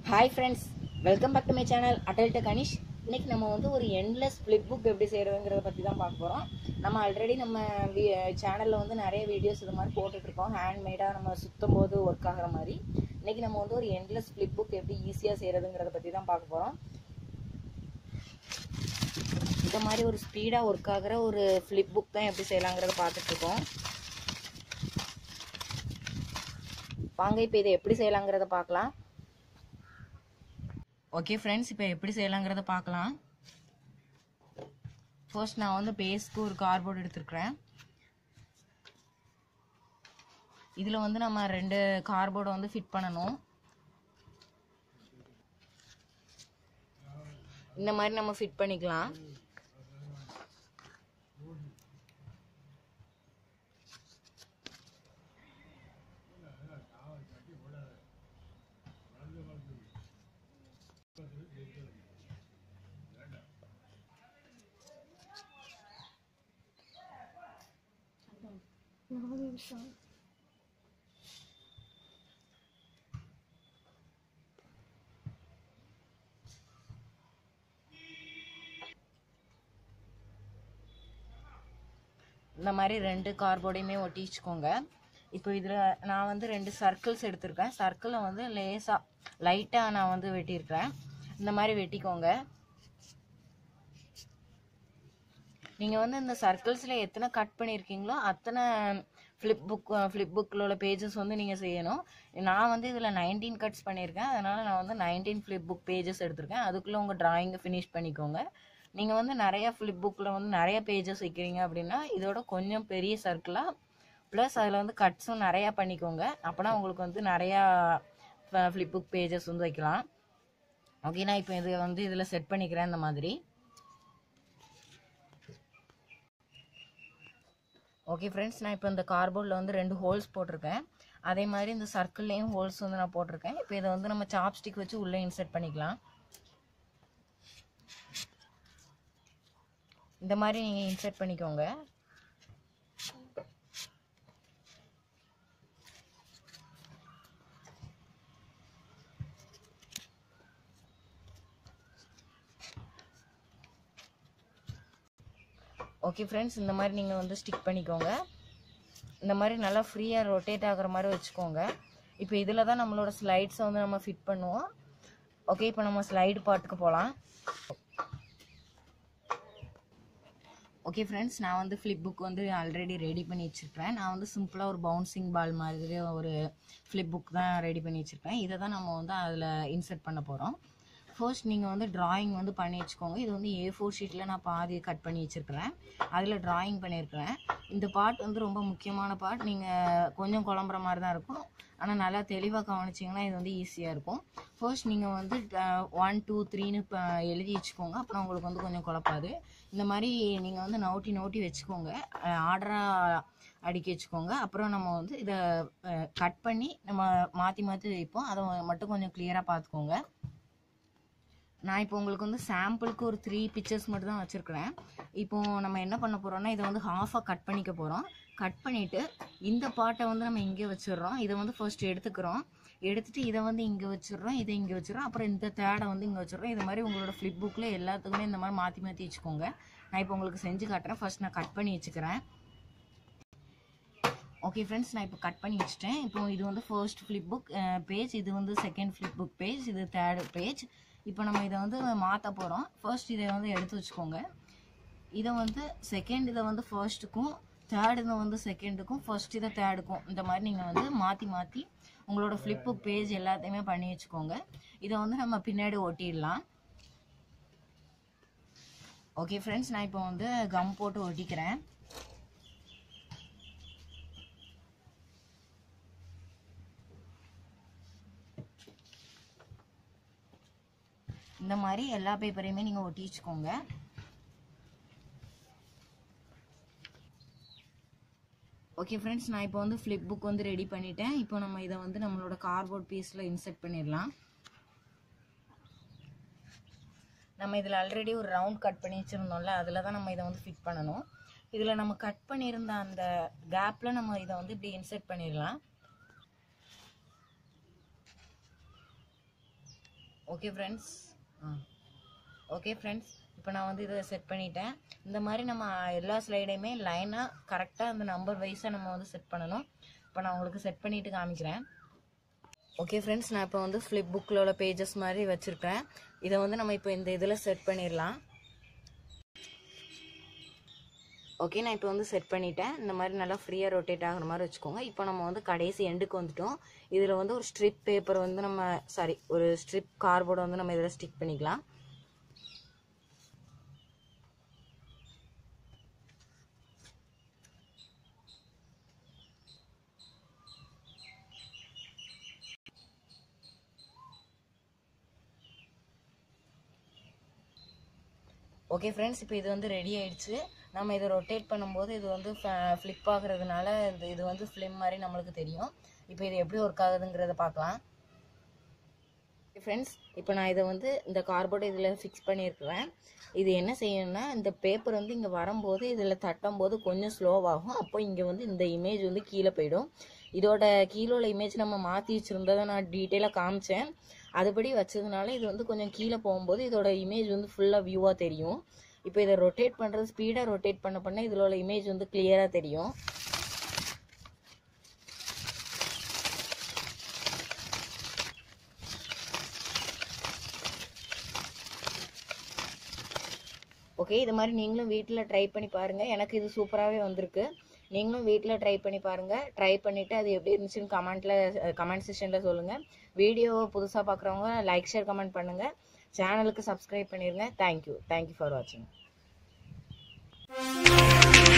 hi friends welcome back to my channel adult Kanish இன்னைக்கு நம்ம வந்து ஒரு எண்ட்லெஸ் ஃப்ளிப் புக் எப்படி செய்கிறதுங்கிறத பற்றி தான் பார்க்க போகிறோம் நம்ம ஆல்ரெடி நம்ம சேனலில் வந்து நிறைய வீடியோஸ் இது மாதிரி போட்டுட்ருக்கோம் ஹேண்ட்மேடாக நம்ம சுத்தும் போது ஒர்க் ஆகிற மாதிரி இன்னைக்கு நம்ம வந்து ஒரு எண்ட்லெஸ் ஃப்ளிப் புக் எப்படி ஈஸியாக செய்கிறதுங்கிறத பற்றி தான் பார்க்க போகிறோம் இந்த மாதிரி ஒரு ஸ்பீடாக ஒர்க் ஆகிற ஒரு ஃப்ளிப் புக் தான் எப்படி செய்யலாங்கிறத பார்த்துட்ருக்கோம் வாங்க இப்போ இதை எப்படி செய்யலாங்கிறத பார்க்கலாம் ஓகே ஃப்ரெண்ட்ஸ் இப்போ எப்படி செய்யலாங்கிறத பார்க்கலாம் ஃபர்ஸ்ட் நான் வந்து பேஸ்க்கு ஒரு கார்போர்ட் எடுத்துருக்கிறேன் இதில் வந்து நம்ம ரெண்டு கார்போர்டை வந்து ஃபிட் பண்ணணும் இந்த மாதிரி நம்ம ஃபிட் பண்ணிக்கலாம் இந்த மாதிரி ரெண்டு கார்போர்டையுமே ஒட்டி வச்சுக்கோங்க இப்போ இதில் நான் வந்து ரெண்டு சர்க்கிள்ஸ் எடுத்திருக்கேன் சர்க்கிளை வந்து லேசாக லைட்டாக நான் வந்து வெட்டியிருக்கிறேன் இந்த மாதிரி வெட்டிக்கோங்க நீங்கள் வந்து இந்த சர்க்கிள்ஸில் எத்தனை கட் பண்ணியிருக்கீங்களோ அத்தனை ஃப்ளிப் புக் ஃப்ளிப் புக்கில் உள்ள பேஜஸ் வந்து நீங்கள் செய்யணும் நான் வந்து இதில் நைன்டீன் கட்ஸ் பண்ணியிருக்கேன் அதனால் நான் வந்து நைன்டீன் ஃப்ளிப் புக் பேஜஸ் எடுத்திருக்கேன் அதுக்குள்ளே உங்கள் ட்ராயிங்கை ஃபினிஷ் பண்ணிக்கோங்க நீங்கள் வந்து நிறைய ஃப்ளிப் புக்கில் வந்து நிறைய பேஜஸ் வைக்கிறீங்க அப்படின்னா இதோட கொஞ்சம் பெரிய சர்க்கிளாக ப்ளஸ் அதில் வந்து கட்ஸும் நிறையா பண்ணிக்கோங்க அப்போனா உங்களுக்கு வந்து நிறையா ஃப்ளிப் புக் பேஜஸ் வந்து வைக்கலாம் ஓகே நான் இப்போ இது வந்து இதில் செட் பண்ணிக்கிறேன் இந்த மாதிரி ஓகே ஃப்ரெண்ட்ஸ் நான் இப்போ இந்த கார்போர்டில் வந்து ரெண்டு ஹோல்ஸ் போட்டிருக்கேன் அதே மாதிரி இந்த சர்க்கிள்லேயும் ஹோல்ஸ் வந்து நான் போட்டிருக்கேன் இப்போ இதை வந்து நம்ம சாப்ஸ்டிக் வச்சு உள்ளே இன்சர்ட் பண்ணிக்கலாம் இந்த மாதிரி நீங்கள் இன்சர்ட் பண்ணிக்கோங்க ஓகே ஃப்ரெண்ட்ஸ் இந்த மாதிரி நீங்கள் வந்து ஸ்டிக் பண்ணிக்கோங்க இந்த மாதிரி நல்லா ஃப்ரீயாக ரொட்டேட் ஆகிற மாதிரி வச்சுக்கோங்க இப்போ இதில் தான் நம்மளோட ஸ்லைட்ஸை வந்து நம்ம ஃபிட் பண்ணுவோம் ஓகே இப்போ நம்ம ஸ்லைடு பாட்டுக்கு போகலாம் ஓகே ஃப்ரெண்ட்ஸ் நான் வந்து ஃப்ளிப் புக் வந்து ஆல்ரெடி ரெடி பண்ணி வச்சுருக்கிறேன் நான் வந்து சிம்பிளாக ஒரு பவுன்சிங் பால் மாதிரி ஒரு ஃப்ளிப் புக் தான் ரெடி பண்ணி வச்சுருக்கேன் இதை தான் நம்ம வந்து அதில் இன்சர்ட் பண்ண போகிறோம் ஃபர்ஸ்ட் நீங்கள் வந்து ட்ராயிங் வந்து பண்ணி வச்சுக்கோங்க இது வந்து ஏ ஃபோர் ஷீட்டில் நான் பாதி கட் பண்ணி வச்சுருக்கிறேன் அதில் ட்ராயிங் பண்ணியிருக்கிறேன் இந்த பார்ட் வந்து ரொம்ப முக்கியமான பார்ட் நீங்கள் கொஞ்சம் குழம்புற மாதிரி தான் இருக்கும் ஆனால் நல்லா தெளிவாக கவனிச்சிங்கன்னா இது வந்து ஈஸியாக இருக்கும் ஃபர்ஸ்ட் நீங்கள் வந்து ஒன் டூ த்ரீன்னு இப்போ எழுதி வச்சுக்கோங்க அப்புறம் உங்களுக்கு வந்து கொஞ்சம் குழப்பாது இந்த மாதிரி நீங்கள் வந்து நோட்டி நோட்டி வச்சுக்கோங்க ஆர்டராக அடுக்கி வச்சுக்கோங்க அப்புறம் நம்ம வந்து இதை கட் பண்ணி நம்ம மாற்றி மாற்றி வைப்போம் அதை மட்டும் கொஞ்சம் கிளியராக பார்த்துக்கோங்க நான் இப்போ உங்களுக்கு வந்து சாம்பிளுக்கு ஒரு த்ரீ பிக்சர்ஸ் மட்டும் தான் வச்சுருக்கிறேன் இப்போ நம்ம என்ன பண்ண போகிறோம்னா இதை வந்து ஹாஃபாக கட் பண்ணிக்க போகிறோம் கட் பண்ணிவிட்டு இந்த பாட்டை வந்து நம்ம இங்கே வச்சிடுறோம் இதை வந்து ஃபர்ஸ்ட் எடுத்துக்கிறோம் எடுத்துகிட்டு இதை வந்து இங்கே வச்சிடுறோம் இதை இங்கே வச்சிடுறோம் அப்புறம் இந்த தேடை வந்து இங்கே வச்சிடுறோம் இது மாதிரி உங்களோட ஃப்ளிப் புக்கில் எல்லாத்துக்குமே இந்த மாதிரி மாற்றி மாற்றி வச்சுக்கோங்க நான் இப்போ உங்களுக்கு செஞ்சு காட்டுறேன் ஃபர்ஸ்ட் நான் கட் பண்ணி வச்சுக்கிறேன் ஓகே ஃப்ரெண்ட்ஸ் நான் இப்போ கட் பண்ணி வச்சுட்டேன் இப்போ இது வந்து ஃபர்ஸ்ட் ஃப்ளிப் புக் பேஜ் இது வந்து செகண்ட் ஃப்ளிப் புக் பேஜ் இது தேர்ட் பேஜ் இப்போ நம்ம இதை வந்து மாற்ற போகிறோம் ஃபர்ஸ்ட் இதை வந்து எடுத்து வச்சுக்கோங்க இதை வந்து செகண்ட் இதை வந்து ஃபர்ஸ்ட்டுக்கும் தேர்ட் இதை வந்து செகண்டுக்கும் ஃபர்ஸ்ட் இதை தேர்டுக்கும் இந்த மாதிரி நீங்கள் வந்து மாற்றி மாற்றி உங்களோட ஃப்ளிப் புக் பேஜ் எல்லாத்தையுமே பண்ணி வச்சுக்கோங்க இதை வந்து நம்ம பின்னாடி ஒட்டிடலாம் ஓகே ஃப்ரெண்ட்ஸ் நான் இப்போ வந்து கம் போட்டு ஒட்டிக்கிறேன் இந்த மாதிரி எல்லா பேப்பரையுமே நீங்கள் ஒட்டி வச்சுக்கோங்க ஓகே ஃப்ரெண்ட்ஸ் நான் இப்போ வந்து ஃப்ளிப் புக் வந்து ரெடி பண்ணிட்டேன் இப்போ நம்ம இதை வந்து நம்மளோட கார்போர்ட் பீஸில் இன்செர்ட் பண்ணிடலாம் நம்ம இதில் ஆல்ரெடி ஒரு ரவுண்ட் கட் பண்ணி வச்சுருந்தோம்ல அதில் தான் நம்ம இதை வந்து ஃபிட் பண்ணணும் இதில் நம்ம கட் பண்ணியிருந்த அந்த கேப்பில் நம்ம இதை வந்து இப்படி இன்செர்ட் பண்ணிடலாம் ஓகே ஃப்ரெண்ட்ஸ் ஓகே ஃப்ரெண்ட்ஸ் இப்போ நான் வந்து இதை செட் பண்ணிட்டேன் இந்த மாதிரி நம்ம எல்லா ஸ்லைடையுமே லைனாக கரெக்டாக அந்த நம்பர் வைஸாக நம்ம வந்து செட் பண்ணணும் இப்போ நான் உங்களுக்கு செட் பண்ணிட்டு காமிக்கிறேன் ஓகே ஃப்ரெண்ட்ஸ் நான் இப்போ வந்து ஃப்ளிப் புக்கில் உள்ள பேஜஸ் மாதிரி வச்சுருக்கேன் இதை வந்து நம்ம இப்போ இந்த இதில் செட் பண்ணிடலாம் ஓகே நான் இப்போ வந்து செட் பண்ணிட்டேன் இந்த மாதிரி நல்லா ஃப்ரீயாக ரொட்டேட் ஆகுற மாதிரி வச்சுக்கோங்க இப்போ நம்ம வந்து கடைசி எண்டுக்கு வந்துட்டோம் இதில் வந்து ஒரு ஸ்ட்ரிப் பேப்பர் வந்து நம்ம சாரி ஒரு ஸ்ட்ரிப் கார்போர்டை வந்து நம்ம இதில் ஸ்டிக் பண்ணிக்கலாம் ஓகே ஃப்ரெண்ட்ஸ் இப்போ இது வந்து ரெடி ஆயிடுச்சு நம்ம இதை ரொட்டேட் பண்ணும்போது இது வந்து ஃப்ளிப் ஆகுறதுனால இந்த இது வந்து ஃபிலிம் மாதிரி நம்மளுக்கு தெரியும் இப்போ இது எப்படி ஒர்க் ஆகுதுங்கிறத பார்க்கலாம் ஃப்ரெண்ட்ஸ் இப்போ நான் இதை வந்து இந்த கார்போர்டு இதில் ஃபிக்ஸ் பண்ணியிருக்கிறேன் இது என்ன செய்யணும்னா இந்த பேப்பர் வந்து இங்கே வரும்போது இதில் தட்டும் போது கொஞ்சம் ஸ்லோவாகும் அப்போ இங்கே வந்து இந்த இமேஜ் வந்து கீழே போயிடும் இதோட கீழே உள்ள இமேஜ் நம்ம மாற்றி வச்சுருந்ததை நான் டீட்டெயிலாக காமிச்சேன் அதுபடி வச்சதுனால இது வந்து கொஞ்சம் கீழே போகும்போது இதோட இமேஜ் வந்து ஃபுல்லாக வியூவாக தெரியும் இப்போ இதை ரொட்டேட் பண்ணுறது ஸ்பீடாக ரொட்டேட் பண்ண பண்ண இதில் உள்ள இமேஜ் வந்து கிளியராக தெரியும் ஓகே இது மாதிரி நீங்களும் வீட்டில் ட்ரை பண்ணி பாருங்கள் எனக்கு இது சூப்பராகவே வந்திருக்கு நீங்களும் வீட்டில் ட்ரை பண்ணி பாருங்கள் ட்ரை பண்ணிவிட்டு அது எப்படி இருந்துச்சுன்னு கமெண்ட்டில் கமெண்ட் செக்ஷனில் சொல்லுங்கள் வீடியோ புதுசாக பார்க்குறவங்க லைக் ஷேர் கமெண்ட் பண்ணுங்கள் சேனலுக்கு சப்ஸ்கிரைப் பண்ணிடுங்க தேங்க்யூ தேங்க்யூ ஃபார் வாட்சிங்